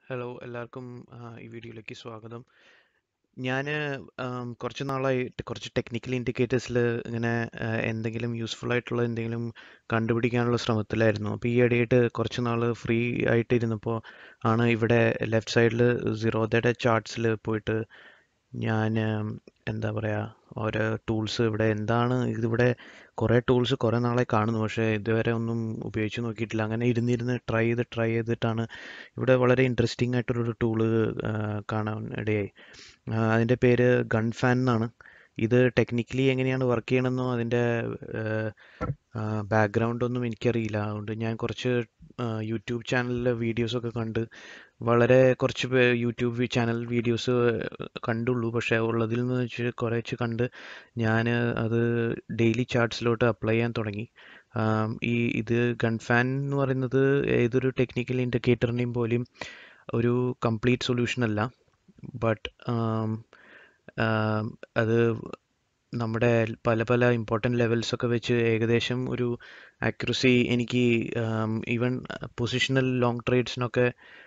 hello എല്ലാവർക്കും ആ, ഈ വീഡിയോയിലേക്ക് സ്വാഗതം ഞാൻ കുറച്ച് നാളായിട്ട് കുറച്ച് ടെക്നിക്കൽ ഇൻഡിക്കേറ്റേഴ്സിൽ ഇങ്ങനെ ആ, എന്തെങ്കിലും യൂസ്ഫുൾ ആയിട്ടുള്ള എന്തെങ്കിലും കണ്ടുപിടിക്കാനുള്ള ശ്രമത്തിലായിരുന്നു അപ്പോൾ ഈ ഇടയായിട്ട് കുറച്ച് നാൾ ഫ്രീ ആയിട്ട് ഇരുന്നപ്പോൾ ആണ് ഇവിടെ ലെഫ്റ്റ് സൈഡിൽ സീറോദയുടെ ചാർട്ട്സിൽ പോയിട്ട് ഞാൻ എന്താ പറയുക ഓരോ ടൂൾസ് ഇവിടെ എന്താണ് ഇതിവിടെ കുറേ ടൂൾസ് കുറേ നാളെ കാണുന്നു പക്ഷേ ഇതുവരെ ഒന്നും ഉപയോഗിച്ച് നോക്കിയിട്ടില്ല അങ്ങനെ ഇരുന്നിരുന്ന് ട്രൈ ചെയ്ത് ട്രൈ ചെയ്തിട്ടാണ് ഇവിടെ വളരെ ഇൻട്രസ്റ്റിംഗ് ആയിട്ടൊരു ടൂള് കാണാൻ ഇടയായി ആ, അതിൻ്റെ പേര് ഗൺ ഫാൻ എന്നാണ് ഇത് ടെക്നിക്കലി എങ്ങനെയാണ് വർക്ക് ചെയ്യണമെന്നോ അതിൻ്റെ ബാക്ക്ഗ്രൗണ്ട് ഒന്നും എനിക്കറിയില്ല അതുകൊണ്ട് ഞാൻ കുറച്ച് യൂട്യൂബ് ചാനലിലെ വീഡിയോസൊക്കെ കണ്ട് വളരെ കുറച്ച് പേ യൂട്യൂബ് ചാനൽ വീഡിയോസ് കണ്ടുള്ളൂ പക്ഷേ ഉള്ളതിൽ നിന്ന് വെച്ച് കുറച്ച് കണ്ട് ഞാൻ അത് ഡെയിലി ചാർട്ട്സിലോട്ട് അപ്ലൈ ചെയ്യാൻ തുടങ്ങി ആം, ഈ ഇത് ഗൺ ഫാൻ എന്ന് പറയുന്നത് ഏതൊരു ടെക്നിക്കൽ ഇൻഡിക്കേറ്ററിനെയും പോലും ഒരു കംപ്ലീറ്റ് സൊല്യൂഷൻ അല്ല ബട്ട് അത് നമ്മുടെ പല പല ഇമ്പോർട്ടൻ്റ് ലെവൽസ് ഒക്കെ വെച്ച് ഏകദേശം ഒരു ആക്യുറസി എനിക്ക് ഈവൻ പൊസിഷണൽ ലോങ് ട്രേഡ്സിനൊക്കെ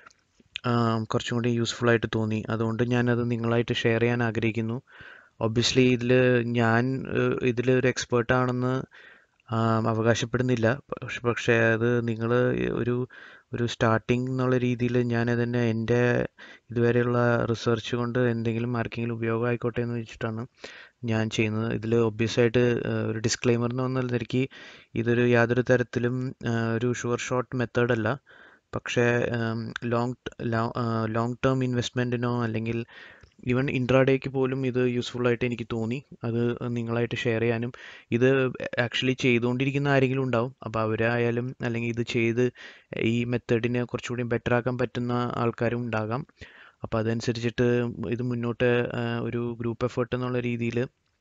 കുറച്ചും കൂടി യൂസ്ഫുൾ ആയിട്ട് തോന്നി അതുകൊണ്ട് ഞാനത് നിങ്ങളായിട്ട് ഷെയർ ചെയ്യാൻ ആഗ്രഹിക്കുന്നു ഒബ്വിയസ്ലി ഇതിൽ ഞാൻ ഇതിൽ ഒരു എക്സ്പേർട്ട് ആണെന്ന് ആം, അവകാശപ്പെടുന്നില്ല പക്ഷെ പക്ഷേ അത് നിങ്ങൾ ഒരു ഒരു സ്റ്റാർട്ടിങ് എന്നുള്ള രീതിയിൽ ഞാനതിനെ എൻ്റെ ഇതുവരെയുള്ള റിസർച്ച് കൊണ്ട് എന്തെങ്കിലും ആർക്കെങ്കിലും ഉപയോഗം ആയിക്കോട്ടെ എന്ന് വെച്ചിട്ടാണ് ഞാൻ ചെയ്യുന്നത് ഇതിൽ ഒബ്വിയസ് ആയിട്ട് ആ, ഒരു ഡിസ്ക്ലെയിമർ എന്ന് പറഞ്ഞാൽ എനിക്ക് ഇതൊരു യാതൊരു തരത്തിലും ആ, ഒരു ഷുവർ ഷോട്ട് മെത്തേഡ് അല്ല പക്ഷേ ലോങ് ലോങ് ടേം ഇൻവെസ്റ്റ്മെൻറ്റിനോ അല്ലെങ്കിൽ ഈവൻ ഇൻട്രാഡേക്ക് പോലും ഇത് യൂസ്ഫുൾ ആയിട്ട് എനിക്ക് തോന്നി അത് നിങ്ങളായിട്ട് ഷെയർ ചെയ്യാനും ഇത് ആക്ച്വലി ചെയ്തുകൊണ്ടിരിക്കുന്ന ആരെങ്കിലും ഉണ്ടാവും അപ്പോൾ അവരായാലും അല്ലെങ്കിൽ ഇത് ചെയ്ത് ഈ മെത്തേഡിനെ കുറച്ചുകൂടി ബെറ്റർ ആക്കാൻ പറ്റുന്ന ആൾക്കാരും ഉണ്ടാകാം അപ്പോൾ അതനുസരിച്ചിട്ട് ഇത് മുന്നോട്ട് ആ, ഒരു ഗ്രൂപ്പ് എഫേർട്ട് എന്നുള്ള രീതിയിൽ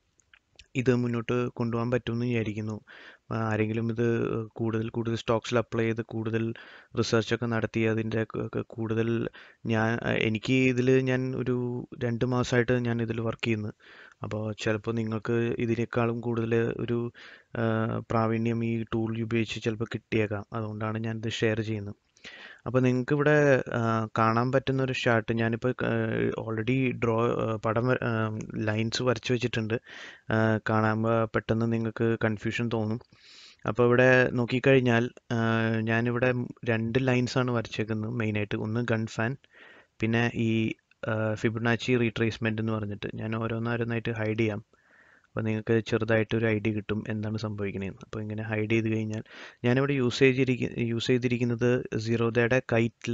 ഇത് മുന്നോട്ട് കൊണ്ടുപോകാൻ പറ്റുമെന്ന് വിചാരിക്കുന്നു ആ, ആരെങ്കിലും ഇത് കൂടുതൽ കൂടുതൽ സ്റ്റോക്സിൽ അപ്ലൈ ചെയ്ത് കൂടുതൽ റിസർച്ചൊക്കെ നടത്തി അതിൻ്റെ ക- ക- കൂടുതൽ ഞാൻ എനിക്ക് ഇതിൽ ഞാൻ ഒരു രണ്ട് മാസമായിട്ട് ഞാൻ ഇതിൽ വർക്ക് ചെയ്യുന്നു അപ്പോൾ ചിലപ്പോൾ നിങ്ങൾക്ക് ഇതിനേക്കാളും കൂടുതൽ ഒരു ആ, പ്രാവീണ്യം ഈ ടൂൾ ഉപയോഗിച്ച് ചിലപ്പോൾ കിട്ടിയേക്കാം അതുകൊണ്ടാണ് ഞാൻ ഇത് ഷെയർ ചെയ്യുന്നത് അപ്പോൾ നിങ്ങൾക്ക് ഇവിടെ കാണാൻ പറ്റുന്ന ഒരു ചാർട്ട് ഞാനിപ്പോൾ ഓൾറെഡി ഡ്രോ പടം ലൈൻസ് വരച്ച് വെച്ചിട്ടുണ്ട് ആ, കാണുമ്പോൾ പെട്ടെന്ന് നിങ്ങൾക്ക് കൺഫ്യൂഷൻ തോന്നും അപ്പോൾ ഇവിടെ നോക്കിക്കഴിഞ്ഞാൽ ആ, ഞാനിവിടെ രണ്ട് ലൈൻസാണ് വരച്ചേക്കുന്നത് മെയിനായിട്ട് ഒന്ന് ഗൺ ഫാൻ പിന്നെ ഈ ഫിബൊനാച്ചി റീട്രേസ്മെൻ്റ് എന്ന് പറഞ്ഞിട്ട് ഞാൻ ഓരോന്നോരോന്നായിട്ട് ഹൈഡ് ചെയ്യാം അപ്പോൾ നിങ്ങൾക്ക് ചെറുതായിട്ട് ഒരു ഐഡിയ കിട്ടും എന്താണ് സംഭവിക്കണതെന്ന് അപ്പോൾ ഇങ്ങനെ ഹൈഡ് ചെയ്ത് കഴിഞ്ഞാൽ ഞാനിവിടെ യൂസ് ചെയ്തിരിക്കുന്ന യൂസ് ചെയ്തിരിക്കുന്നത് സീറോദയുടെ കൈറ്റിൽ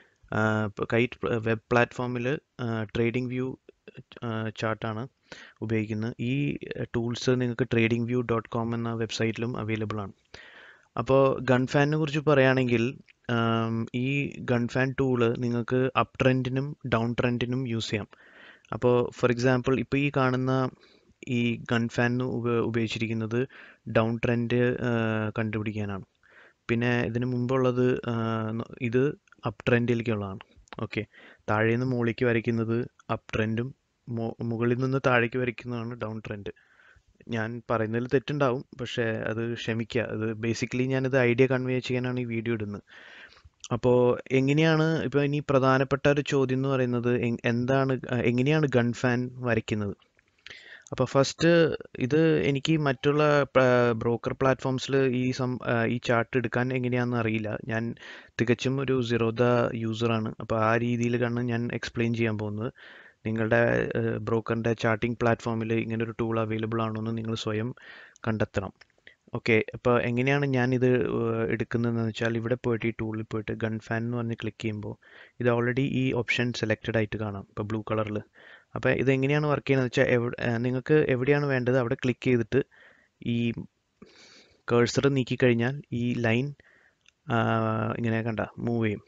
കൈറ്റ് വെബ് പ്ലാറ്റ്ഫോമിൽ ട്രേഡിംഗ് വ്യൂ ചാർട്ടാണ് ഉപയോഗിക്കുന്നത് ഈ ടൂൾസ് നിങ്ങൾക്ക് ട്രേഡിംഗ് വ്യൂ ഡോട്ട് കോം എന്ന വെബ്സൈറ്റിലും അവൈലബിൾ ആണ് അപ്പോൾ ഗൺ ഫാനിനെ കുറിച്ച് പറയുകയാണെങ്കിൽ ആം, ഈ ഗൺ ഫാൻ ടൂള് നിങ്ങൾക്ക് അപ്പ് ട്രെൻഡിനും ഡൗൺ ട്രെൻഡിനും യൂസ് ചെയ്യാം അപ്പോൾ ഫോർ എക്സാമ്പിൾ ഇപ്പോൾ ഈ കാണുന്ന ഈ ഗൺ ഫാൻ ഉപ ഉപയോഗിച്ചിരിക്കുന്നത് ഡൗൺ ട്രെൻഡ് കണ്ടുപിടിക്കാനാണ് പിന്നെ ഇതിന് മുമ്പുള്ളത് ആ, ന- ഇത് അപ്പ് ട്രെൻഡിലേക്കുള്ളതാണ് ഓക്കെ താഴെ നിന്ന് മുകളിലേക്ക് വരയ്ക്കുന്നത് അപ്പ് ട്രെൻഡും മുകളിൽ നിന്ന് താഴേക്ക് വരയ്ക്കുന്നതാണ് ഡൗൺ ട്രെൻഡ് ഞാൻ പറയുന്നതിൽ തെറ്റുണ്ടാവും പക്ഷേ അത് ക്ഷമിക്കുക അത് ബേസിക്കലി ഞാനിത് ഐഡിയ കൺവേ ചെയ്യാനാണ് ഈ വീഡിയോ ഇടുന്നത് അപ്പോൾ എങ്ങനെയാണ് ഇപ്പോൾ ഇനി പ്രധാനപ്പെട്ട ഒരു ചോദ്യം എന്ന് പറയുന്നത് എങ്- എന്താണ് അഹ് എങ്ങനെയാണ് ഗൺ ഫാൻ വരയ്ക്കുന്നത് അപ്പോൾ ഫസ്റ്റ് ഇത് എനിക്ക് മറ്റുള്ള ബ്രോക്കർ പ്ലാറ്റ്ഫോംസിൽ ഈ സം ആ, ഈ ചാർട്ട് എടുക്കാൻ എങ്ങനെയാണെന്ന് അറിയില്ല ഞാൻ തികച്ചും ഒരു സിറോദ യൂസറാണ് അപ്പോൾ ആ രീതിയിൽ കണ്ട് ഞാൻ എക്സ്പ്ലെയിൻ ചെയ്യാൻ പോകുന്നത് നിങ്ങളുടെ ബ്രോക്കറിൻ്റെ ചാർട്ടിംഗ് പ്ലാറ്റ്ഫോമിൽ ഇങ്ങനെ ഒരു ടൂൾ അവൈലബിൾ ആണോ എന്ന് നിങ്ങൾ സ്വയം കണ്ടെത്തണം ഓക്കെ അപ്പോൾ എങ്ങനെയാണ് ഞാനിത് ഏഹ്, എടുക്കുന്നതെന്ന് വെച്ചാൽ ഇവിടെ പോയിട്ട് ഈ ടൂളിൽ പോയിട്ട് ഗൺ ഫാൻ എന്ന് പറഞ്ഞ് ക്ലിക്ക് ചെയ്യുമ്പോൾ ഇത് ഓൾറെഡി ഈ ഓപ്ഷൻ സെലക്റ്റഡ് ആയിട്ട് കാണാം ഇപ്പോൾ ബ്ലൂ കളറിൽ അപ്പോൾ ഇത് എങ്ങനെയാണ് വർക്ക് ചെയ്യുന്നത് വെച്ചാൽ എവിടെ ഏഹ്, നിങ്ങൾക്ക് എവിടെയാണ് വേണ്ടത് അവിടെ ക്ലിക്ക് ചെയ്തിട്ട് ഈ കേഴ്സർ നീക്കിക്കഴിഞ്ഞാൽ ഈ ലൈൻ ഇങ്ങനെ കണ്ട മൂവ് ചെയ്യും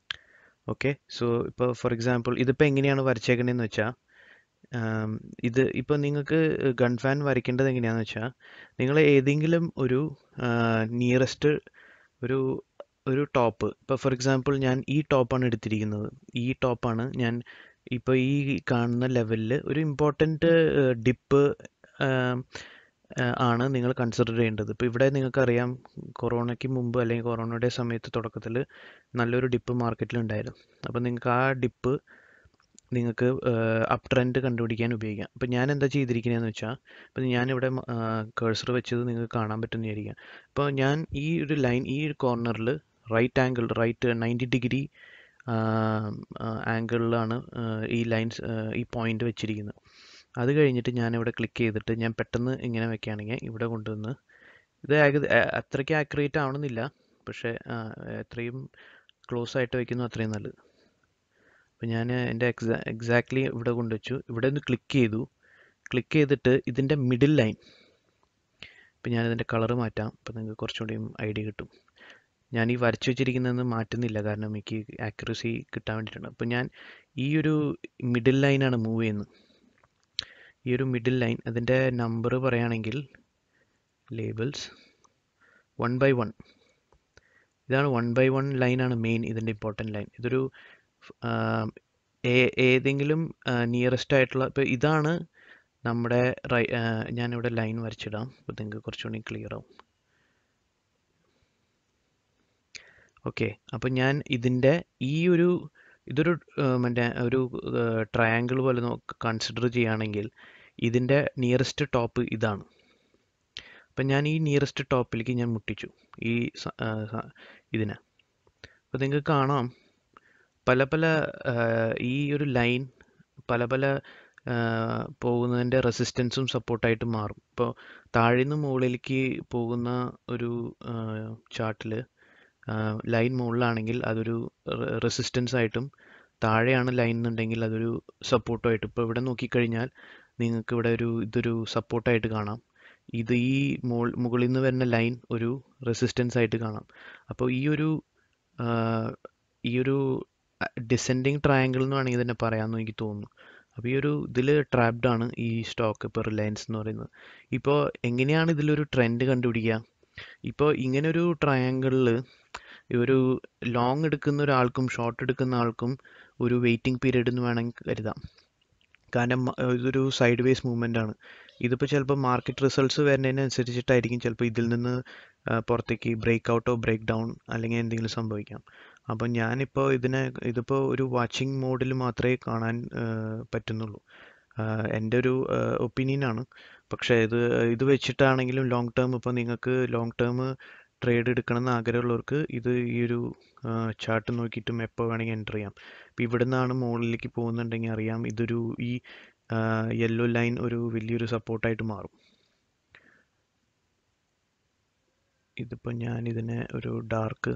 ഓക്കെ സോ ഇപ്പോൾ ഫോർ എക്സാമ്പിൾ ഇതിപ്പോൾ എങ്ങനെയാണ് വരച്ചേക്കണേന്ന് വെച്ചാൽ ആം, ഇത് ഇപ്പോൾ നിങ്ങൾക്ക് ഗൺ ഫാൻ വരയ്ക്കേണ്ടത് എങ്ങനെയാണെന്ന് വെച്ചാൽ നിങ്ങൾ ഏതെങ്കിലും ഒരു നിയറസ്റ്റ് ഒരു ഒരു ടോപ്പ് ഇപ്പോൾ ഫോർ എക്സാമ്പിൾ ഞാൻ ഈ ടോപ്പാണ് എടുത്തിരിക്കുന്നത് ഈ ടോപ്പാണ് ഞാൻ ഇപ്പോൾ ഈ കാണുന്ന ലെവലിൽ ഒരു ഇമ്പോർട്ടൻറ്റ് ഡിപ്പ് ആണ് നിങ്ങൾ കൺസിഡർ ചെയ്യേണ്ടത് ഇപ്പോൾ ഇവിടെ നിങ്ങൾക്കറിയാം കൊറോണയ്ക്ക് മുമ്പ് അല്ലെങ്കിൽ കൊറോണയുടെ സമയത്ത് തുടക്കത്തിൽ നല്ലൊരു ഡിപ്പ് മാർക്കറ്റിലുണ്ടായിരുന്നു അപ്പോൾ നിങ്ങൾക്ക് ആ ഡിപ്പ് നിങ്ങൾക്ക് അപ്പ് ട്രെൻഡ് കണ്ടുപിടിക്കാൻ ഉപയോഗിക്കാം അപ്പോൾ ഞാൻ എന്താ ചെയ്തിരിക്കുന്നതെന്ന് വെച്ചാൽ ഇപ്പോൾ ഞാനിവിടെ കേഴ്സർ വെച്ചത് നിങ്ങൾക്ക് കാണാൻ പറ്റുന്നതായിരിക്കാം അപ്പോൾ ഞാൻ ഈ ഒരു ലൈൻ ഈ ഒരു കോർണറിൽ right angle right ninety degree ആംഗിളിലാണ് ഈ ലൈൻസ് ഈ പോയിന്റ് വെച്ചിരിക്കുന്നത് അത് കഴിഞ്ഞിട്ട് ഞാനിവിടെ ക്ലിക്ക് ചെയ്തിട്ട് ഞാൻ പെട്ടെന്ന് ഇങ്ങനെ വെക്കുകയാണെങ്കിൽ ഇവിടെ കൊണ്ടുവന്ന് ഇത് ഏക അത്രയ്ക്ക് ആക്യുറേറ്റ് ആവണമെന്നില്ല പക്ഷേ എത്രയും ക്ലോസ് ആയിട്ട് വെക്കുന്നു അത്രയും നല്ലത് അപ്പോൾ ഞാൻ എൻ്റെ എക്സാ എക്സാക്ട്ലി ഇവിടെ കൊണ്ടുവച്ചു ഇവിടെ ഒന്ന് ക്ലിക്ക് ചെയ്തു ക്ലിക്ക് ചെയ്തിട്ട് ഇതിൻ്റെ മിഡിൽ ലൈൻ ഇപ്പം ഞാനിതിൻ്റെ കളറ് മാറ്റാം അപ്പോൾ നിങ്ങൾക്ക് കുറച്ചുകൂടിയും ഐഡിയ കിട്ടും ഞാൻ ഈ വരച്ചു വെച്ചിരിക്കുന്നതെന്ന് മാറ്റുന്നില്ല കാരണം എനിക്ക് ആക്യുറസി കിട്ടാൻ വേണ്ടിയിട്ടാണ് അപ്പോൾ ഞാൻ ഈ ഒരു മിഡിൽ ലൈനാണ് മൂവ് ചെയ്യുന്നത് ഈ ഒരു മിഡിൽ ലൈൻ അതിൻ്റെ നമ്പർ പറയുകയാണെങ്കിൽ ലേബിൾസ് വൺ ബൈ വൺ ഇതാണ് വൺ ബൈ വൺ ലൈനാണ് മെയിൻ ഇതിൻ്റെ ഇമ്പോർട്ടൻറ്റ് ലൈൻ ഇതൊരു ഏതെങ്കിലും നിയറസ്റ്റ് ആയിട്ടുള്ള ഇപ്പോൾ ഇതാണ് നമ്മുടെ റൈ ഞാനിവിടെ ലൈൻ വരച്ചിടാം അപ്പോൾ നിങ്ങൾക്ക് കുറച്ചുകൂടി ക്ലിയർ ആവും ഓക്കെ അപ്പോൾ ഞാൻ ഇതിൻ്റെ ഈ ഒരു ഇതൊരു മറ്റേ ഒരു ട്രയാങ്കിൾ പോലെ കൺസിഡർ ചെയ്യുകയാണെങ്കിൽ ഇതിൻ്റെ നിയറസ്റ്റ് ടോപ്പ് ഇതാണ് അപ്പം ഞാൻ ഈ നിയറസ്റ്റ് ടോപ്പിലേക്ക് ഞാൻ മുട്ടിച്ചു ഈ ഇതിനെ അപ്പോൾ നിങ്ങൾക്ക് കാണാം പല പല ഈ ഒരു ലൈൻ പല പല പോകുന്നതിൻ്റെ റെസിസ്റ്റൻസും സപ്പോർട്ടായിട്ട് മാറും ഇപ്പോൾ താഴെ നിന്ന് മുകളിലേക്ക് പോകുന്ന ഒരു ചാർട്ടിൽ ലൈൻ മുകളിലാണെങ്കിൽ അതൊരു റെസിസ്റ്റൻസ് ആയിട്ടും താഴെയാണ് ലൈൻ എന്നുണ്ടെങ്കിൽ അതൊരു സപ്പോർട്ടുമായിട്ട് ഇപ്പോൾ ഇവിടെ നോക്കിക്കഴിഞ്ഞാൽ നിങ്ങൾക്ക് ഇവിടെ ഒരു ഇതൊരു സപ്പോർട്ടായിട്ട് കാണാം ഇത് ഈ മുകളിൽ നിന്ന് വരുന്ന ലൈൻ ഒരു റെസിസ്റ്റൻസ് ആയിട്ട് കാണാം അപ്പോൾ ഈ ഒരു ഈ ഒരു ഡിസെൻഡിങ് ട്രയാങ്കിൾ എന്ന് വേണമെങ്കിൽ തന്നെ പറയാമെന്ന് എനിക്ക് തോന്നുന്നു അപ്പോൾ ഈ ഒരു ഇതിൽ ട്രാപ്ഡ് ആണ് ഈ സ്റ്റോക്ക് ഇപ്പോൾ റിലയൻസ് എന്ന് പറയുന്നത് ഇപ്പോൾ എങ്ങനെയാണ് ഇതിലൊരു ട്രെൻഡ് കണ്ടുപിടിക്കുക ഇപ്പോൾ ഇങ്ങനൊരു ട്രയാങ്കിളിൽ ഒരു ലോങ് എടുക്കുന്ന ഒരാൾക്കും ഷോർട്ട് എടുക്കുന്ന ആൾക്കും ഒരു വെയിറ്റിംഗ് പീരീഡ് എന്ന് വേണമെങ്കിൽ കരുതാം കാരണം ഇതൊരു സൈഡ് വേസ് മൂവ്മെൻ്റ് ആണ് ഇതിപ്പോൾ ചിലപ്പോൾ മാർക്കറ്റ് റിസൾട്ട്സ് വരുന്നതിനനുസരിച്ചിട്ടായിരിക്കും ചിലപ്പോൾ ഇതിൽ നിന്ന് പുറത്തേക്ക് ബ്രേക്ക് ഔട്ടോ ബ്രേക്ക് ഡൗൺ അല്ലെങ്കിൽ എന്തെങ്കിലും സംഭവിക്കാം അപ്പം ഞാനിപ്പോൾ ഇതിനെ ഇതിപ്പോൾ ഒരു വാച്ചിങ് മോഡിൽ മാത്രമേ കാണാൻ പറ്റുന്നുള്ളൂ എൻ്റെ ഒരു ഒപ്പീനിയനാണ് പക്ഷേ ഇത് ഇത് വെച്ചിട്ടാണെങ്കിലും ലോങ് ടേം ഇപ്പോൾ നിങ്ങൾക്ക് ലോങ് ടേം ട്രേഡ് എടുക്കണം എന്ന് ആഗ്രഹമുള്ളവർക്ക് ഇത് ഈ ഒരു ചാർട്ട് നോക്കിയിട്ടും എപ്പോൾ വേണമെങ്കിൽ എൻ്റർ ചെയ്യാം ഇപ്പോൾ ഇവിടെ നിന്നാണ് മുകളിലേക്ക് പോകുന്നുണ്ടെങ്കിൽ അറിയാം ഇതൊരു ഈ യെല്ലോ ലൈൻ ഒരു വലിയൊരു സപ്പോർട്ടായിട്ട് മാറും ഇതിപ്പോൾ ഞാൻ ഇതിനെ ഒരു ഡാർക്ക്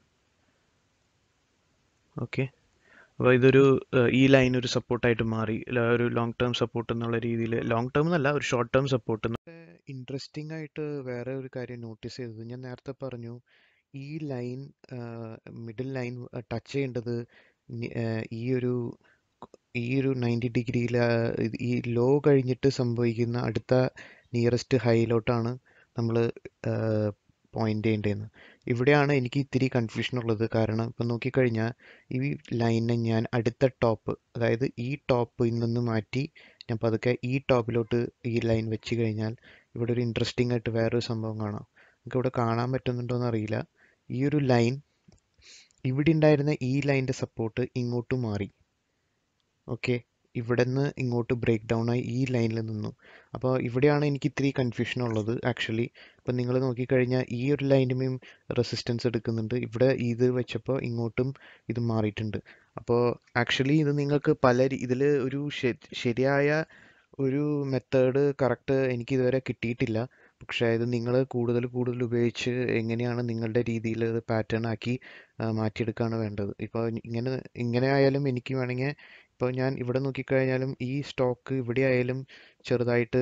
ഓക്കെ അപ്പോൾ ഇതൊരു ഈ ലൈൻ ഒരു സപ്പോർട്ടായിട്ട് മാറി ഒരു ലോങ് ടേം സപ്പോർട്ട് എന്നുള്ള രീതിയിൽ ലോങ് ടേം എന്നല്ല ഒരു ഷോർട്ട് ടേം സപ്പോർട്ട് ഇൻട്രസ്റ്റിംഗ് ആയിട്ട് വേറെ ഒരു കാര്യം നോട്ടീസ് ചെയ്തത് ഞാൻ നേരത്തെ പറഞ്ഞു ഈ ലൈൻ മിഡിൽ ലൈൻ ടച്ച് ചെയ്യേണ്ടത് ഈ ഒരു ഈ ഒരു നയൻറ്റി ഡിഗ്രിയിൽ ഈ ലോ കഴിഞ്ഞിട്ട് സംഭവിക്കുന്ന അടുത്ത നിയറസ്റ്റ് ഹൈയിലോട്ടാണ് നമ്മൾ പോയിന്റ് ചെയ്യേണ്ടതെന്ന് ഇവിടെയാണ് എനിക്ക് ഇത്തിരി കൺഫ്യൂഷൻ ഉള്ളത് കാരണം ഇപ്പം നോക്കിക്കഴിഞ്ഞാൽ ഈ ലൈനിനെ ഞാൻ അടുത്ത ടോപ്പ് അതായത് ഈ ടോപ്പിൽ നിന്ന് മാറ്റി ഞാൻ പതുക്കെ ഈ ടോപ്പിലോട്ട് ഈ ലൈൻ വെച്ച് കഴിഞ്ഞാൽ ഇവിടെ ഒരു ഇൻട്രസ്റ്റിംഗ് ആയിട്ട് വേറൊരു സംഭവം കാണാം നമുക്ക് ഇവിടെ കാണാൻ പറ്റുന്നുണ്ടോ എന്ന് അറിയില്ല ഈ ഒരു ലൈൻ ഇവിടെ ഉണ്ടായിരുന്ന ഈ ലൈൻ്റെ സപ്പോർട്ട് ഇങ്ങോട്ട് മാറി ഓക്കെ ഇവിടെ നിന്ന് ഇങ്ങോട്ട് ബ്രേക്ക് ഡൗൺ ആയി ഈ ലൈനിൽ നിന്നു അപ്പോൾ ഇവിടെയാണ് എനിക്ക് ഇത്തിരി കൺഫ്യൂഷൻ ഉള്ളത് ആക്ച്വലി ഇപ്പം നിങ്ങൾ നോക്കിക്കഴിഞ്ഞാൽ ഈ ഒരു ലൈനുമേയും റെസിസ്റ്റൻസ് എടുക്കുന്നുണ്ട് ഇവിടെ ഇത് വെച്ചപ്പോൾ ഇങ്ങോട്ടും ഇത് മാറിയിട്ടുണ്ട് അപ്പോൾ ആക്ച്വലി ഇത് നിങ്ങൾക്ക് പല ഇതിൽ ഒരു ശരിയായ ഒരു മെത്തേഡ് കറക്റ്റ് എനിക്ക് ഇതുവരെ കിട്ടിയിട്ടില്ല പക്ഷേ ഇത് നിങ്ങൾ കൂടുതൽ കൂടുതൽ ഉപയോഗിച്ച് എങ്ങനെയാണ് നിങ്ങളുടെ രീതിയിൽ ഇത് പാറ്റേൺ ആക്കി മാറ്റിയെടുക്കുകയാണ് വേണ്ടത് ഇപ്പോൾ ഇങ്ങനെ ഇങ്ങനെ ആയാലും എനിക്ക് വേണമെങ്കിൽ ഇപ്പോൾ ഞാൻ ഇവിടെ നോക്കിക്കഴിഞ്ഞാലും ഈ സ്റ്റോക്ക് ഇവിടെ ആയാലും ചെറുതായിട്ട്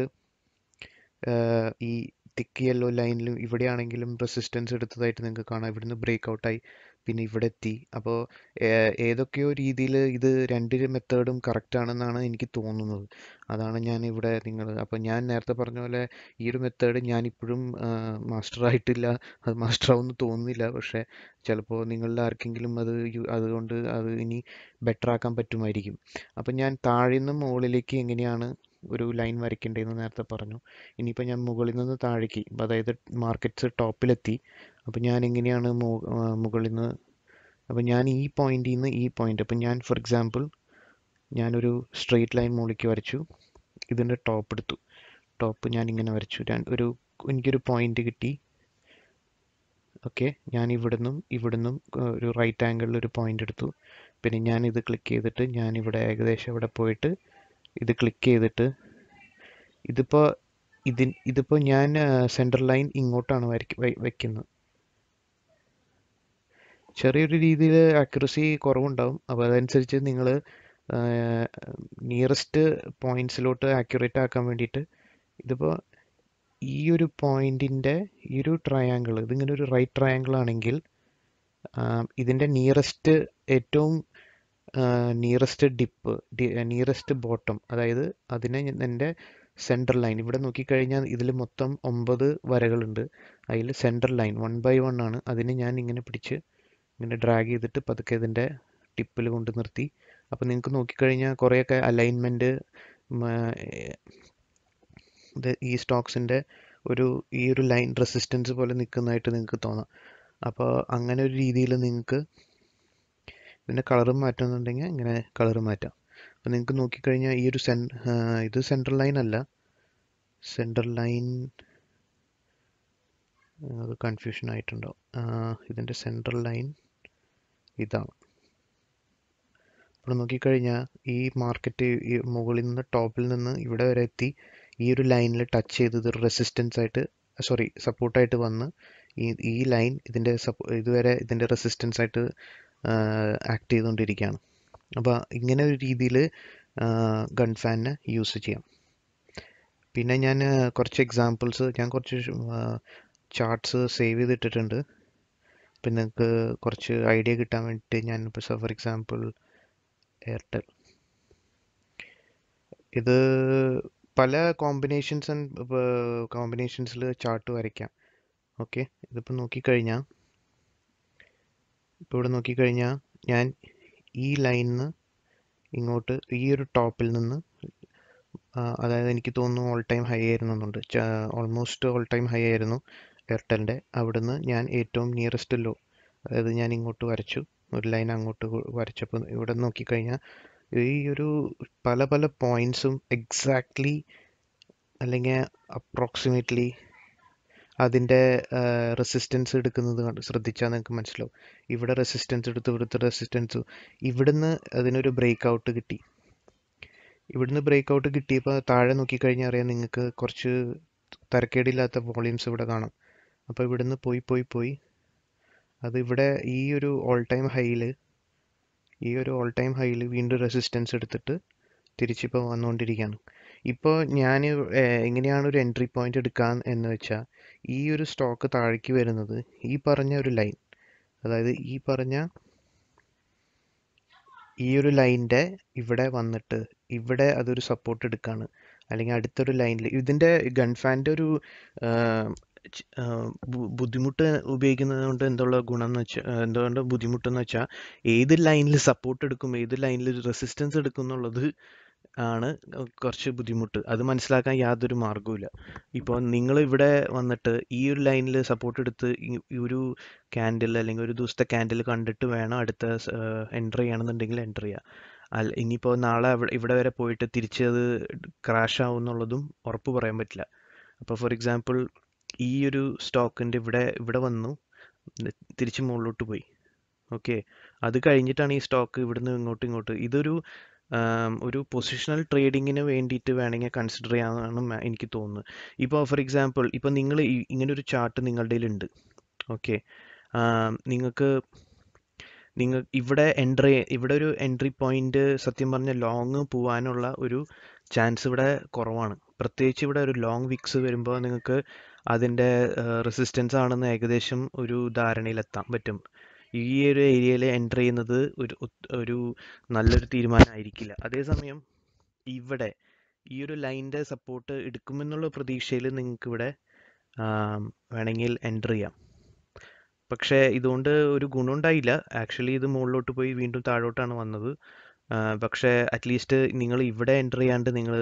ഈ തിക്ക് യെല്ലോ ലൈനിലും ഇവിടെയാണെങ്കിലും റെസിസ്റ്റൻസ് എടുത്തതായിട്ട് നിങ്ങൾക്ക് കാണാം ഇവിടുന്ന് ബ്രേക്ക് ഔട്ടായി പിന്നെ ഇവിടെ എത്തി അപ്പോൾ ഏതൊക്കെയോ രീതിയിൽ ഇത് രണ്ട് മെത്തേഡും കറക്റ്റ് ആണെന്നാണ് എനിക്ക് തോന്നുന്നത് അതാണ് ഞാൻ ഇവിടെ നിങ്ങൾ അപ്പോൾ ഞാൻ നേരത്തെ പറഞ്ഞ പോലെ ഈ ഒരു മെത്തേഡ് ഞാനിപ്പോഴും മാസ്റ്റർ ആയിട്ടില്ല അത് മാസ്റ്റർ ആവുമെന്ന് തോന്നുന്നില്ല പക്ഷേ ചിലപ്പോൾ നിങ്ങളിൽ ആർക്കെങ്കിലും അത് അതുകൊണ്ട് അത് ഇനി ബെറ്റർ ആക്കാൻ പറ്റുമായിരിക്കും അപ്പം ഞാൻ താഴെ നിന്ന് മുകളിലേക്ക് എങ്ങനെയാണ് ഒരു ലൈൻ വരയ്ക്കേണ്ടതെന്ന് നേരത്തെ പറഞ്ഞു ഇനിയിപ്പോൾ ഞാൻ മുകളിൽ നിന്ന് താഴേക്ക് അതായത് മാർക്കറ്റ്സ് ടോപ്പിലെത്തി അപ്പോൾ ഞാൻ എങ്ങനെയാണ് മു- ആ, മുകളിൽ നിന്ന് അപ്പോൾ ഞാൻ ഈ പോയിന്റിൽ നിന്ന് ഈ പോയിന്റ് അപ്പോൾ ഞാൻ ഫോർ എക്സാമ്പിൾ ഞാനൊരു സ്ട്രെയിറ്റ് ലൈൻ മുകളിലേക്ക് വരച്ചു ഇതിൻ്റെ ടോപ്പ് എടുത്തു ടോപ്പ് ഞാൻ ഇങ്ങനെ വരച്ചു രണ്ട് ഒരു എനിക്കൊരു പോയിന്റ് കിട്ടി ഓക്കെ ഞാൻ ഇവിടുന്നും ഇവിടുന്നും ഏർ, ഒരു റൈറ്റ് ആംഗിളിൽ ഒരു പോയിന്റ് എടുത്തു പിന്നെ ഞാൻ ഇത് ക്ലിക്ക് ചെയ്തിട്ട് ഞാൻ ഇവിടെ ഏകദേശം ഇവിടെ പോയിട്ട് ഇത് ക്ലിക്ക് ചെയ്തിട്ട് ഇതിപ്പോൾ ഇതിൻ ഇതിപ്പോൾ ഞാൻ സെൻട്രൽ ലൈൻ ഇങ്ങോട്ടാണ് വരയ്ക്ക വെ- വെക്കുന്നത് ചെറിയൊരു രീതിയിൽ ആക്യുറസി കുറവുണ്ടാവും അപ്പോൾ അതനുസരിച്ച് നിങ്ങൾ നിയറസ്റ്റ് പോയിന്റ്സിലോട്ട് ആക്യുറേറ്റ് ആക്കാൻ വേണ്ടിയിട്ട് ഇതിപ്പോൾ ഈ ഒരു പോയിന്റിൻ്റെ ഈ ഒരു ട്രയാങ്കിൾ ഇതിങ്ങനെ ഒരു റൈറ്റ് ട്രയാങ്കിൾ ആണെങ്കിൽ ഇതിൻ്റെ നിയറസ്റ്റ് ഏറ്റവും നിയറസ്റ്റ് ഡിപ്പ് നിയറസ്റ്റ് ബോട്ടം അതായത് അതിനെ എൻ്റെ സെൻട്രൽ ലൈൻ ഇവിടെ നോക്കിക്കഴിഞ്ഞാൽ ഇതിൽ മൊത്തം ഒമ്പത് വരകളുണ്ട് അതിൽ central line one by one ആണ് അതിനെ ഞാൻ ഇങ്ങനെ പിടിച്ച് ഇങ്ങനെ ഡ്രാഗ് ചെയ്തിട്ട് പതുക്കെ ഇതിൻ്റെ ടിപ്പിൽ കൊണ്ട് നിർത്തി അപ്പോൾ നിങ്ങൾക്ക് നോക്കിക്കഴിഞ്ഞാൽ കുറേയൊക്കെ അലൈൻമെൻറ്റ് ഇത് ഈ സ്റ്റോക്സിൻ്റെ ഒരു ഈ ഒരു ലൈൻ റെസിസ്റ്റൻസ് പോലെ നിൽക്കുന്നതായിട്ട് നിങ്ങൾക്ക് തോന്നാം അപ്പോൾ അങ്ങനെ ഒരു രീതിയിൽ നിങ്ങൾക്ക് ഇതിൻ്റെ കളറും മാറ്റുന്നുണ്ടെങ്കിൽ ഇങ്ങനെ കളർ മാറ്റാം അപ്പോൾ നിങ്ങൾക്ക് നോക്കിക്കഴിഞ്ഞാൽ ഈ ഒരു സെൻ ആ, ഇത് സെൻട്രൽ ലൈൻ അല്ല സെൻട്രൽ ലൈൻ അത് കൺഫ്യൂഷൻ ആയിട്ടുണ്ടാവും ആ, ഇതിൻ്റെ സെൻട്രൽ ലൈൻ ഇതാണ് അപ്പോൾ നോക്കിക്കഴിഞ്ഞാൽ ഈ മാർക്കറ്റ് ഈ മുകളിൽ നിന്ന് ടോപ്പിൽ നിന്ന് ഇവിടെ വരെ എത്തി ഈ ഒരു ലൈനിൽ ടച്ച് ചെയ്ത് ഇത് റെസിസ്റ്റൻസ് ആയിട്ട് സോറി സപ്പോർട്ടായിട്ട് വന്ന് ഈ ഈ ലൈൻ ഇതിൻ്റെ സപ്പോ ഇതുവരെ ഇതിൻ്റെ റെസിസ്റ്റൻസ് ആയിട്ട് ആക്ട് ചെയ്തുകൊണ്ടിരിക്കുകയാണ് അപ്പോൾ ഇങ്ങനെ ഒരു രീതിയിൽ ഗൺ ഫാനിനെ യൂസ് ചെയ്യാം പിന്നെ ഞാൻ കുറച്ച് എക്സാമ്പിൾസ് ഞാൻ കുറച്ച് ചാർട്ട്സ് സേവ് ചെയ്തിട്ടിട്ടുണ്ട് പിന്നെ നിങ്ങൾക്ക് കുറച്ച് ഐഡിയ കിട്ടാൻ വേണ്ടിയിട്ട് ഞാൻ ഇപ്പോൾ ഫോർ എക്സാമ്പിൾ എയർടെൽ ഇത് പല കോമ്പിനേഷൻസ് ആൻഡ് കോമ്പിനേഷൻസിൽ ചാർട്ട് വരയ്ക്കാം ഓക്കെ ഇതിപ്പോൾ നോക്കിക്കഴിഞ്ഞാൽ ഇപ്പോൾ ഇവിടെ നോക്കിക്കഴിഞ്ഞാൽ ഞാൻ ഈ ലൈനിൽ നിന്ന് ഇങ്ങോട്ട് ഈ ഒരു ടോപ്പിൽ നിന്ന് ആ, അതായത് എനിക്ക് തോന്നുന്നു ഓൾ ടൈം ഹൈ ആയിരുന്നു എന്നുണ്ട് ഓൾമോസ്റ്റ് ഓൾ ടൈം ഹൈ ആയിരുന്നു എയർടെലിൻ്റെ അവിടുന്ന് ഞാൻ ഏറ്റവും നിയറസ്റ്റ് ലോ അതായത് ഞാൻ ഇങ്ങോട്ട് വരച്ചു ഒരു ലൈൻ അങ്ങോട്ട് കൊ- വരച്ചപ്പോൾ ഇവിടെ നോക്കിക്കഴിഞ്ഞാൽ ഈ ഒരു പല പല പോയിന്റ്സും എക്സാക്ട്ലി അല്ലെങ്കിൽ അപ്രോക്സിമേറ്റ്ലി അതിൻ്റെ റെസിസ്റ്റൻസ് എടുക്കുന്നത് കണ്ട് ശ്രദ്ധിച്ചാൽ നിങ്ങൾക്ക് മനസ്സിലാവും ഇവിടെ റെസിസ്റ്റൻസ് എടുത്ത് ഇവിടുത്തെ റെസിസ്റ്റൻസ് ഇവിടുന്ന് അതിനൊരു ബ്രേക്ക് ഔട്ട് കിട്ടി ഇവിടുന്ന് ബ്രേക്ക് ഔട്ട് കിട്ടിയപ്പോൾ താഴെ നോക്കിക്കഴിഞ്ഞാൽ അറിയാം നിങ്ങൾക്ക് കുറച്ച് തരക്കേടില്ലാത്ത വോളിയൂംസ് ഇവിടെ കാണാം അപ്പോൾ ഇവിടുന്ന് പോയി പോയി പോയി അത് ഇവിടെ ഈ ഒരു ഓൾ ടൈം ഹൈയിൽ ഈ ഒരു ഓൾ ടൈം ഹൈയിൽ വീണ്ടും റെസിസ്റ്റൻസ് എടുത്തിട്ട് തിരിച്ചിപ്പോൾ വന്നുകൊണ്ടിരിക്കുകയാണ് ഇപ്പോൾ ഞാൻ എങ്ങനെയാണ് ഒരു എൻട്രി പോയിന്റ് എടുക്കാൻ എന്ന് വെച്ചാൽ ഈ ഒരു സ്റ്റോക്ക് താഴേക്ക് വരുന്നത് ഈ പറഞ്ഞ ഒരു ലൈൻ അതായത് ഈ പറഞ്ഞ ഈ ഒരു ലൈനിൻ്റെ ഇവിടെ വന്നിട്ട് ഇവിടെ അതൊരു സപ്പോർട്ട് എടുക്കാണ് അല്ലെങ്കിൽ അടുത്തൊരു ലൈനിൽ ഇതിൻ്റെ ഗൺഫാൻ്റെ ഒരു ആ, ച്- ആ, ബു- ബുദ്ധിമുട്ട് ഉപയോഗിക്കുന്നത് കൊണ്ട് എന്തുള്ള ഗുണം എന്ന് വെച്ചാൽ എന്തുകൊണ്ട് ബുദ്ധിമുട്ടെന്ന് വെച്ചാൽ ഏത് ലൈനിൽ സപ്പോർട്ട് എടുക്കും ഏത് ലൈനിൽ റെസിസ്റ്റൻസ് എടുക്കും എന്നുള്ളത് ആണ് കുറച്ച് ബുദ്ധിമുട്ട് അത് മനസ്സിലാക്കാൻ യാതൊരു മാർഗ്ഗവുമില്ല ഇപ്പോൾ നിങ്ങൾ ഇവിടെ വന്നിട്ട് ഈ ഒരു ലൈനിൽ സപ്പോർട്ട് എടുത്ത് ഈ ഈ ഒരു ക്യാൻഡിൽ അല്ലെങ്കിൽ ഒരു ദിവസത്തെ ക്യാൻഡിൽ കണ്ടിട്ട് വേണം അടുത്ത എൻ്റർ ചെയ്യണമെന്നുണ്ടെങ്കിൽ എൻ്റർ ചെയ്യുക അല്ല ഇനിയിപ്പോൾ നാളെ അവിടെ ഇവിടെ വരെ പോയിട്ട് തിരിച്ച് അത് ക്രാഷ് ആവും എന്നുള്ളതും ഉറപ്പ് പറയാൻ പറ്റില്ല അപ്പോൾ ഫോർ എക്സാമ്പിൾ ഈ ഒരു സ്റ്റോക്കിൻ്റെ ഇവിടെ ഇവിടെ വന്നു തിരിച്ച് മുകളിലോട്ട് പോയി ഓക്കെ അത് കഴിഞ്ഞിട്ടാണ് ഈ സ്റ്റോക്ക് ഇവിടുന്ന് ഇങ്ങോട്ട് ഇങ്ങോട്ട് ഇതൊരു ആം, ഒരു പൊസിഷണൽ ട്രേഡിങ്ങിന് വേണ്ടിയിട്ട് വേണമെങ്കിൽ കൺസിഡർ ചെയ്യാമെന്നാണ് മ- എനിക്ക് തോന്നുന്നത് ഇപ്പോൾ ഫോർ എക്സാമ്പിൾ ഇപ്പോൾ നിങ്ങൾ ഇങ്ങനെ ഒരു ചാർട്ട് നിങ്ങളുടെ കയ്യിലുണ്ട് ഓക്കെ നിങ്ങൾക്ക് നിങ്ങൾ ഇവിടെ എൻട്രി ഇവിടെ ഒരു എൻട്രി പോയിന്റ് സത്യം പറഞ്ഞ ലോങ് പോകാനുള്ള ഒരു ചാൻസ് ഇവിടെ കുറവാണ് പ്രത്യേകിച്ച് ഇവിടെ ഒരു ലോങ് വിക്സ് വരുമ്പോൾ നിങ്ങൾക്ക് അതിൻ്റെ റെസിസ്റ്റൻസ് ആണെന്ന് ഏകദേശം ഒരു ധാരണയിലെത്താൻ പറ്റും ഈ ഒരു ഏരിയയിൽ എൻ്റർ ചെയ്യുന്നത് ഒരു ഉത്- ഒരു നല്ലൊരു തീരുമാനമായിരിക്കില്ല അതേസമയം ഇവിടെ ഈ ഒരു ലൈനിൻ്റെ സപ്പോർട്ട് എടുക്കുമെന്നുള്ള പ്രതീക്ഷയിൽ നിങ്ങൾക്ക് ഇവിടെ ആം, വേണമെങ്കിൽ എൻ്റർ ചെയ്യാം പക്ഷേ ഇതുകൊണ്ട് ഒരു ഗുണമുണ്ടായില്ല ആക്ച്വലി ഇത് മുകളിലോട്ട് പോയി വീണ്ടും താഴോട്ടാണ് വന്നത് പക്ഷേ അറ്റ്ലീസ്റ്റ് നിങ്ങൾ ഇവിടെ എൻ്റർ ചെയ്യാണ്ട് നിങ്ങൾ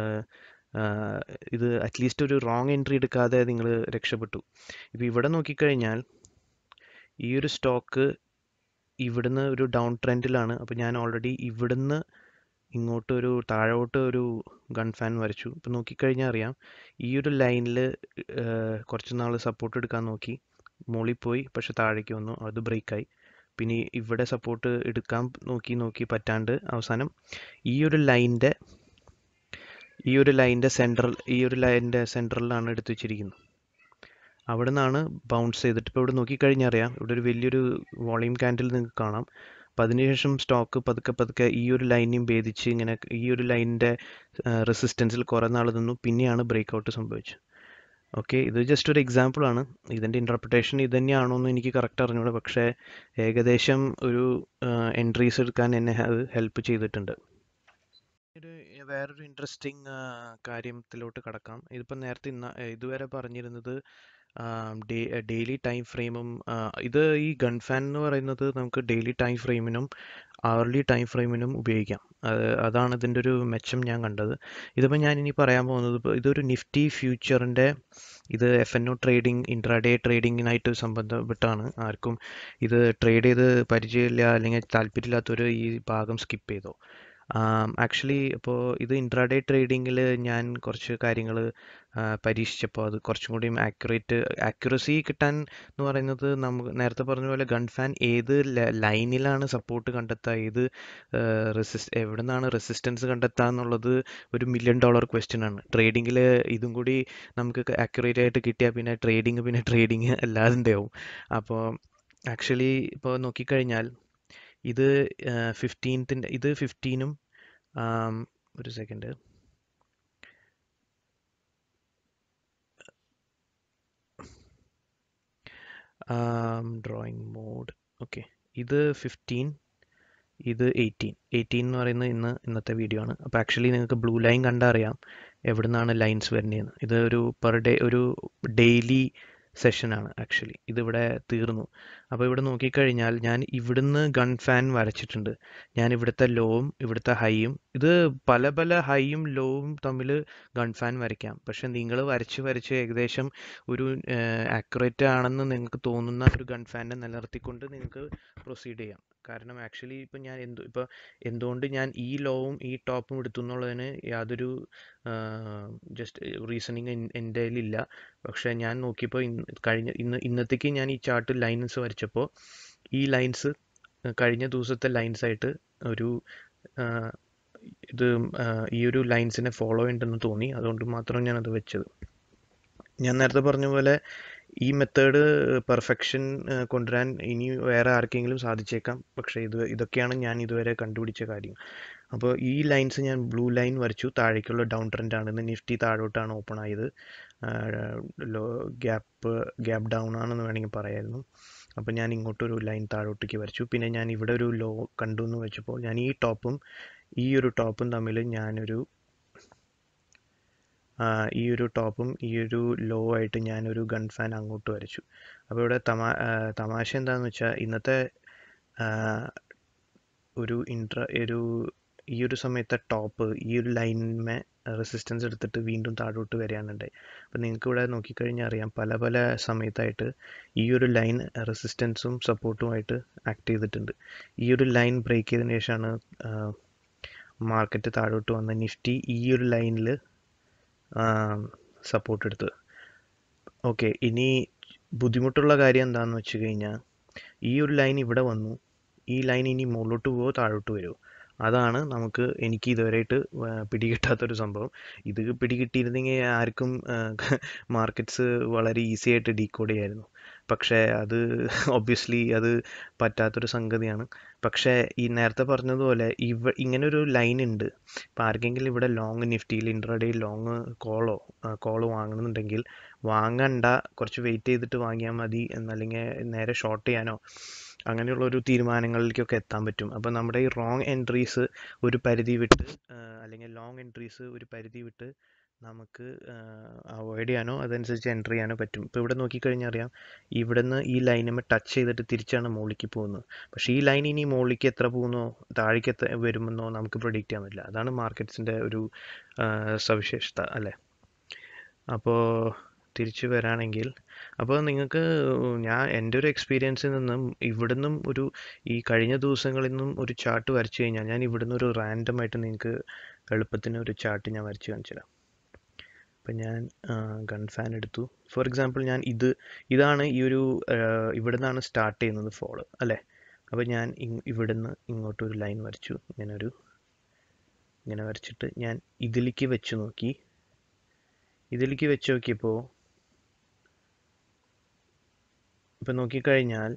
ഇത് അറ്റ്ലീസ്റ്റ് ഒരു റോങ് എൻട്രി എടുക്കാതെ നിങ്ങൾ രക്ഷപ്പെട്ടു ഇപ്പോൾ ഇവിടെ നോക്കിക്കഴിഞ്ഞാൽ ഈ ഒരു സ്റ്റോക്ക് ഇവിടുന്ന് ഒരു ഡൗൺ ട്രെൻഡിലാണ് അപ്പോൾ ഞാൻ ഓൾറെഡി ഇവിടുന്ന് ഇങ്ങോട്ട് ഒരു താഴോട്ട് ഒരു ഗൺ ഫാൻ വരച്ചു ഇപ്പോൾ നോക്കിക്കഴിഞ്ഞാൽ അറിയാം ഈ ഒരു ലൈനിൽ കുറച്ച് നാൾ സപ്പോർട്ട് എടുക്കാൻ നോക്കി മുകളിൽ പോയി പക്ഷെ താഴേക്ക് വന്നു അത് ബ്രേക്കായി പിന്നെ ഇവിടെ സപ്പോർട്ട് എടുക്കാൻ നോക്കി നോക്കി പറ്റാണ്ട് അവസാനം ഈ ഒരു ലൈനിൻ്റെ ഈ ഒരു ലൈനിൻ്റെ സെൻട്രൽ ഈ ഒരു ലൈനിൻ്റെ സെൻട്രലിലാണ് എടുത്തു വെച്ചിരിക്കുന്നത് അവിടെ നിന്നാണ് ബൗൺസ് ചെയ്തിട്ട് ഇപ്പോൾ ഇവിടെ നോക്കിക്കഴിഞ്ഞാൽ അറിയാം ഇവിടെ ഒരു വലിയൊരു വോളിയം ക്യാൻഡിൽ നിങ്ങൾക്ക് കാണാം അപ്പോൾ അതിനുശേഷം സ്റ്റോക്ക് പതുക്കെ പതുക്കെ ഈ ഒരു ലൈനെയും ഭേദിച്ച് ഇങ്ങനെ ഈ ഒരു ലൈനിൻ്റെ റെസിസ്റ്റൻസിൽ കുറേ നാൾ നിന്നു പിന്നെയാണ് ബ്രേക്ക് ഔട്ട് സംഭവിച്ചത് ഓക്കെ ഇത് ജസ്റ്റ് ഒരു എക്സാമ്പിൾ ആണ് ഇതിൻ്റെ ഇൻ്റർപ്രിട്ടേഷൻ ഇത് തന്നെയാണോ എന്ന് എനിക്ക് കറക്റ്റ് അറിഞ്ഞൂടെ പക്ഷേ ഏകദേശം ഒരു എൻട്രീസ് എടുക്കാൻ എന്നെ അത് ഹെൽപ്പ് ചെയ്തിട്ടുണ്ട് ഒരു വേറൊരു ഇൻട്രസ്റ്റിംഗ് കാര്യത്തിലോട്ട് കടക്കാം ഇതിപ്പോൾ നേരത്തെ ഇന്ന ഇതുവരെ പറഞ്ഞിരുന്നത് ഡെയിലി ടൈം ഫ്രെയിമും ഇത് ഈ ഗൺ ഫാൻ എന്ന് പറയുന്നത് നമുക്ക് ഡെയിലി ടൈം ഫ്രെയിമിനും അവർലി ടൈം ഫ്രെയിമിനും ഉപയോഗിക്കാം അതാണ് ഇതിൻ്റെ ഒരു മെച്ചം ഞാൻ കണ്ടത് ഇതിപ്പോൾ ഞാൻ ഇനി പറയാൻ പോകുന്നത് ഇപ്പോൾ ഇതൊരു നിഫ്റ്റി ഫ്യൂച്ചറിൻ്റെ ഇത് F N O trading intraday ട്രേഡിങ്ങിനായിട്ട് സംബന്ധപ്പെട്ടാണ് ആർക്കും ഇത് ട്രേഡ് ചെയ്ത് പരിചയമില്ല അല്ലെങ്കിൽ താല്പര്യമില്ലാത്തവർ ഈ ഭാഗം സ്കിപ്പ് ചെയ്തോ ആക്ച്വലി ഇപ്പോൾ ഇത് ഇൻട്രാഡേ ട്രേഡിങ്ങിൽ ഞാൻ കുറച്ച് കാര്യങ്ങൾ പരീക്ഷിച്ചപ്പോൾ അത് കുറച്ചും കൂടിയും ആക്യുറേറ്റ് ആക്യുറസി കിട്ടാൻ എന്ന് പറയുന്നത് നമുക്ക് നേരത്തെ പറഞ്ഞ പോലെ ഗൺ ഫാൻ ഏത് ലൈനിലാണ് സപ്പോർട്ട് കണ്ടെത്തുക ഏത് റെസിസ് എവിടെ നിന്നാണ് റെസിസ്റ്റൻസ് കണ്ടെത്തുക എന്നുള്ളത് ഒരു മില്യൺ ഡോളർ ക്വസ്റ്റ്യൻ ആണ് ട്രേഡിങ്ങിൽ ഇതും കൂടി നമുക്ക് ആക്യുറേറ്റ് ആയിട്ട് കിട്ടിയാൽ പിന്നെ ട്രേഡിങ് പിന്നെ ട്രേഡിങ് അല്ലാതെ ആവും അപ്പോൾ ആക്ച്വലി ഇപ്പോൾ നോക്കിക്കഴിഞ്ഞാൽ ഇത് ഫിഫ്റ്റീൻത്തിൻ്റെ ഇത് ഫിഫ്റ്റീനും ഒരു സെക്കൻഡ് ഡ്രോയിങ് മോഡ് ഓക്കെ ഇത് ഫിഫ്റ്റീൻ ഇത് എയ്റ്റീൻ എയ്റ്റീൻ എന്ന് പറയുന്നത് ഇന്ന് ഇന്നത്തെ വീഡിയോ ആണ് അപ്പോൾ ആക്ച്വലി നിങ്ങൾക്ക് ബ്ലൂ ലൈൻ കണ്ടാൽ അറിയാം എവിടെ നിന്നാണ് ലൈൻസ് വരുന്നതെന്ന് ഇത് ഒരു പെർ ഡേ ഒരു ഡെയിലി സെഷനാണ് ആക്ച്വലി ഇതിവിടെ തീർന്നു അപ്പോൾ ഇവിടെ നോക്കിക്കഴിഞ്ഞാൽ ഞാൻ ഇവിടുന്ന് ഗൺ ഫാൻ വരച്ചിട്ടുണ്ട് ഞാൻ ഇവിടുത്തെ ലോവും ഇവിടുത്തെ ഹൈയും ഇത് പല പല ഹൈയും ലോവും തമ്മിൽ ഗൺ ഫാൻ വരയ്ക്കാം പക്ഷെ നിങ്ങൾ വരച്ച് വരച്ച് ഏകദേശം ഒരു ആക്യുറേറ്റ് ആണെന്ന് നിങ്ങൾക്ക് തോന്നുന്ന ഒരു ഗൺ ഫാനെ നിലനിർത്തിക്കൊണ്ട് നിങ്ങൾക്ക് പ്രൊസീഡ് ചെയ്യാം കാരണം ആക്ച്വലി ഇപ്പം ഞാൻ എന്ത് ഇപ്പോൾ എന്തുകൊണ്ട് ഞാൻ ഈ ലോവും ഈ ടോപ്പും എടുത്തു എന്നുള്ളതിന് യാതൊരു ജസ്റ്റ് റീസണിങ് എൻ്റെ കയ്യിലില്ല പക്ഷേ ഞാൻ നോക്കിയപ്പോൾ കഴിഞ്ഞ ഇന്ന് ഇന്നത്തേക്ക് ഞാൻ ഈ ചാർട്ട് ലൈൻസ് വരച്ചപ്പോൾ ഈ ലൈൻസ് കഴിഞ്ഞ ദിവസത്തെ ലൈൻസ് ആയിട്ട് ഒരു ഇത് ഈ ഒരു ലൈൻസിനെ ഫോളോ ഉണ്ടെന്ന് തോന്നി അതുകൊണ്ട് മാത്രം ഞാനത് വെച്ചത് ഞാൻ നേരത്തെ പറഞ്ഞ പോലെ ഈ മെത്തേഡ് പെർഫെക്ഷൻ കൊണ്ടുവരാൻ ഇനി വേറെ ആർക്കെങ്കിലും സാധിച്ചേക്കാം പക്ഷേ ഇത് ഇതൊക്കെയാണ് ഞാൻ ഇതുവരെ കണ്ടുപിടിച്ച കാര്യം അപ്പോൾ ഈ ലൈൻസ് ഞാൻ ബ്ലൂ ലൈൻ വരച്ചു താഴേക്കുള്ള ഡൗൺ ട്രെൻഡ് ആണ് ഇന്ന് നിഫ്റ്റി താഴോട്ടാണ് ഓപ്പൺ ആയത് ലോ ഗ്യാപ്പ് ഗ്യാപ്പ് ഡൗൺ ആണെന്ന് വേണമെങ്കിൽ പറയായിരുന്നു അപ്പോൾ ഞാൻ ഇങ്ങോട്ടൊരു ലൈൻ താഴോട്ടേക്ക് വരച്ചു പിന്നെ ഞാൻ ഇവിടെ ഒരു ലോ കണ്ടു എന്ന് വെച്ചപ്പോൾ ഞാൻ ഈ ടോപ്പും ഈ ഒരു ടോപ്പും തമ്മിൽ ഞാനൊരു ഈ ഒരു ടോപ്പും ഈ ഒരു ലോ ആയിട്ട് ഞാനൊരു ഗൺ ഫാൻ അങ്ങോട്ട് വരച്ചു അപ്പോൾ ഇവിടെ തമാ തമാശ എന്താണെന്ന് വെച്ചാൽ ഇന്നത്തെ ഒരു ഇൻട്ര ഒരു ഈ ഒരു സമയത്തെ ടോപ്പ് ഈ ഒരു ലൈനിന്മേ റെസിസ്റ്റൻസ് എടുത്തിട്ട് വീണ്ടും താഴോട്ട് വരികയാണുണ്ടായി അപ്പോൾ നിങ്ങൾക്ക് ഇവിടെ നോക്കിക്കഴിഞ്ഞാൽ അറിയാം പല പല സമയത്തായിട്ട് ഈ ഒരു ലൈൻ റെസിസ്റ്റൻസും സപ്പോർട്ടുമായിട്ട് ആക്ട് ചെയ്തിട്ടുണ്ട് ഈ ഒരു ലൈൻ ബ്രേക്ക് ചെയ്തതിന് ശേഷമാണ് മാർക്കറ്റ് താഴോട്ട് വന്ന നിഫ്റ്റി ഈ ഒരു ലൈനിൽ സപ്പോർട്ട് എടുത്തത് ഓക്കെ ഇനി ബുദ്ധിമുട്ടുള്ള കാര്യം എന്താണെന്ന് വെച്ച് കഴിഞ്ഞാൽ ഈ ഒരു ലൈൻ ഇവിടെ വന്നു ഈ ലൈൻ ഇനി മുകളിലോട്ട് പോവോ താഴോട്ട് വരുമോ അതാണ് നമുക്ക് എനിക്ക് ഇതുവരെയായിട്ട് പിടികിട്ടാത്തൊരു സംഭവം ഇത് പിടികിട്ടിയിരുന്നെങ്കിൽ ആർക്കും മാർക്കറ്റ്സ് വളരെ ഈസി ആയിട്ട് ഡീകോഡ് ചെയ്യായിരുന്നു പക്ഷേ അത് ഒബ്വിയസ്ലി അത് പറ്റാത്തൊരു സംഗതിയാണ് പക്ഷേ ഈ നേരത്തെ പറഞ്ഞതുപോലെ ഇവ ഇങ്ങനൊരു ലൈൻ ഉണ്ട് ഇപ്പോൾ ആർക്കെങ്കിലും ഇവിടെ ലോങ് നിഫ്റ്റിയിൽ ഇൻട്രാഡേ ലോങ് കോളോ കോള് വാങ്ങണമെന്നുണ്ടെങ്കിൽ വാങ്ങണ്ട കുറച്ച് വെയിറ്റ് ചെയ്തിട്ട് വാങ്ങിയാൽ മതി എന്നല്ലെങ്കിൽ നേരെ ഷോർട്ട് ചെയ്യാനോ അങ്ങനെയുള്ള ഒരു തീരുമാനങ്ങളിലേക്കൊക്കെ എത്താൻ പറ്റും അപ്പോൾ നമ്മുടെ ഈ റോങ് എൻട്രീസ് ഒരു പരിധി വിട്ട് അല്ലെങ്കിൽ ലോങ് എൻട്രീസ് ഒരു പരിധി വിട്ട് നമുക്ക് അവോയ്ഡ് ചെയ്യാനോ അതനുസരിച്ച് എൻ്റർ ചെയ്യാനോ പറ്റും ഇപ്പോൾ ഇവിടെ നോക്കിക്കഴിഞ്ഞാൽ അറിയാം ഇവിടുന്ന് ഈ ലൈനുമ്മ ടച്ച് ചെയ്തിട്ട് തിരിച്ചാണ് മുകളിലേക്ക് പോകുന്നത് പക്ഷേ ഈ ലൈൻ ഇനി മുകളിലേക്ക് എത്ര പോകുന്നോ താഴേക്ക് എത്ര വരുമെന്നോ നമുക്ക് പ്രൊഡിക്റ്റ് ചെയ്യാൻ പറ്റില്ല അതാണ് മാർക്കറ്റ്സിൻ്റെ ഒരു ആ, സവിശേഷത അല്ലേ അപ്പോൾ തിരിച്ചു വരാണെങ്കിൽ അപ്പോൾ നിങ്ങൾക്ക് ഞാൻ എൻ്റെ ഒരു എക്സ്പീരിയൻസിൽ നിന്നും ഇവിടുന്നും ഒരു ഈ കഴിഞ്ഞ ദിവസങ്ങളിൽ നിന്നും ഒരു ചാർട്ട് വരച്ചു കഴിഞ്ഞാൽ ഞാൻ ഇവിടുന്ന് ഒരു റാൻഡം ആയിട്ട് നിങ്ങൾക്ക് എളുപ്പത്തിന് ഒരു ചാർട്ട് ഞാൻ വരച്ച് കാണിച്ചു തരാം അപ്പം ഞാൻ ഗൺ ഫാൻ എടുത്തു ഫോർ എക്സാമ്പിൾ ഞാൻ ഇത് ഇതാണ് ഈ ഒരു ഇവിടെ നിന്നാണ് സ്റ്റാർട്ട് ചെയ്യുന്നത് ഫോള് അല്ലേ അപ്പോൾ ഞാൻ ഇങ് ഇവിടുന്ന് ഇങ്ങോട്ട് ഒരു ലൈൻ വരച്ചു ഇങ്ങനെ ഒരു ഇങ്ങനെ വരച്ചിട്ട് ഞാൻ ഇതിലേക്ക് വെച്ച് നോക്കി ഇതിലേക്ക് വെച്ച് നോക്കിയപ്പോൾ ഇപ്പം നോക്കിക്കഴിഞ്ഞാൽ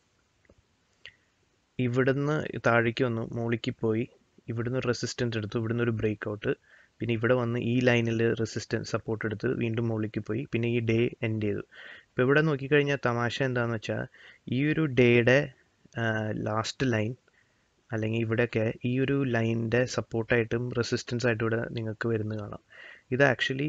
ഇവിടുന്ന് താഴേക്ക് വന്നു മുകളിലേക്ക് പോയി ഇവിടുന്ന് റെസിസ്റ്റൻസ് എടുത്തു ഇവിടുന്ന് ഒരു ബ്രേക്ക് ഔട്ട് പിന്നെ ഇവിടെ വന്ന് ഈ ലൈനിൽ റെസിസ്റ്റൻസ് സപ്പോർട്ട് എടുത്ത് വീണ്ടും മുകളിലേക്ക് പോയി പിന്നെ ഈ ഡേ എൻഡ് ചെയ്തു ഇപ്പോൾ ഇവിടെ നോക്കിക്കഴിഞ്ഞാൽ തമാശ എന്താണെന്ന് വെച്ചാൽ ഈ ഒരു ഡേയുടെ ലാസ്റ്റ് ലൈൻ അല്ലെങ്കിൽ ഇവിടെയൊക്കെ ഈ ഒരു ലൈനിൻ്റെ സപ്പോർട്ടായിട്ടും റെസിസ്റ്റൻസ് ആയിട്ടും ഇവിടെ നിങ്ങൾക്ക് വരുന്നത് കാണാം ഇത് ആക്ച്വലി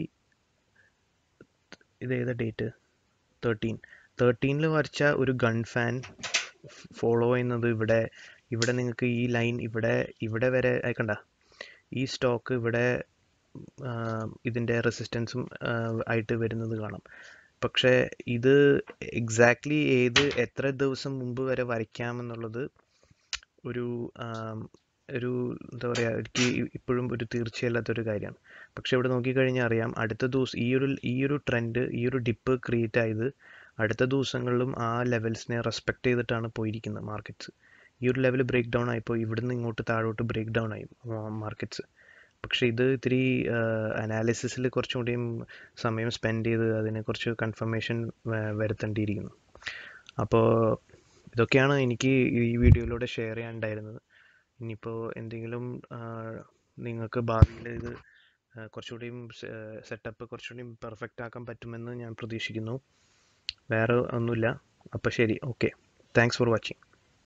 ഇത് ഏതാ ഡേറ്റ് തേർട്ടീൻ തേർട്ടീനിൽ വരച്ച ഒരു ഗൺ ഫാൻ ഫോളോ ചെയ്യുന്നത് ഇവിടെ ഇവിടെ നിങ്ങൾക്ക് ഈ ലൈൻ ഇവിടെ ഇവിടെ വരെ കണ്ട ഈ സ്റ്റോക്ക് ഇവിടെ ഇതിൻ്റെ റെസിസ്റ്റൻസും ആയിട്ട് വരുന്നത് കാണാം പക്ഷേ ഇത് എക്സാക്ട്ലി ഏത് എത്ര ദിവസം മുമ്പ് വരെ വരയ്ക്കാമെന്നുള്ളത് ഒരു ആം, ഒരു എന്താ പറയുക എനിക്ക് ഇപ്പോഴും ഒരു തീർച്ചയല്ലാത്തൊരു കാര്യമാണ് പക്ഷെ ഇവിടെ നോക്കിക്കഴിഞ്ഞാൽ അറിയാം അടുത്ത ദിവസം ഈ ഒരു ഈ ഒരു ട്രെൻഡ് ഈ ഒരു ഡിപ്പ് ക്രിയേറ്റ് ആയത് അടുത്ത ദിവസങ്ങളിലും ആ ലെവൽസിനെ റെസ്പെക്ട് ചെയ്തിട്ടാണ് പോയിരിക്കുന്നത് മാർക്കറ്റ്സ് ഈ ഒരു ലെവൽ ബ്രേക്ക് ഡൗൺ ആയിപ്പോൾ ഇവിടുന്ന് ഇങ്ങോട്ട് താഴോട്ട് ബ്രേക്ക് ഡൗൺ ആയി മാർക്കറ്റ്സ് പക്ഷേ ഇത് ഇത്തിരി അനാലിസിസിൽ കുറച്ചും കൂടിയും സമയം സ്പെൻഡ് ചെയ്ത് അതിനെ കുറച്ച് കൺഫർമേഷൻ വരുത്തേണ്ടിയിരിക്കുന്നു അപ്പോൾ ഇതൊക്കെയാണ് എനിക്ക് ഈ വീഡിയോയിലൂടെ ഷെയർ ചെയ്യാനുണ്ടായിരുന്നത് ഇനിയിപ്പോൾ എന്തെങ്കിലും ആ, നിങ്ങൾക്ക് ഭാവിയിൽ ഇത് ആ, കുറച്ചുകൂടിയും സെറ്റപ്പ് കുറച്ചുകൂടിയും പെർഫെക്റ്റ് ആക്കാൻ പറ്റുമെന്ന് ഞാൻ പ്രതീക്ഷിക്കുന്നു വേറെ ഒന്നുമില്ല അപ്പോൾ ശരി ഓക്കെ താങ്ക്സ് ഫോർ വാച്ചിങ്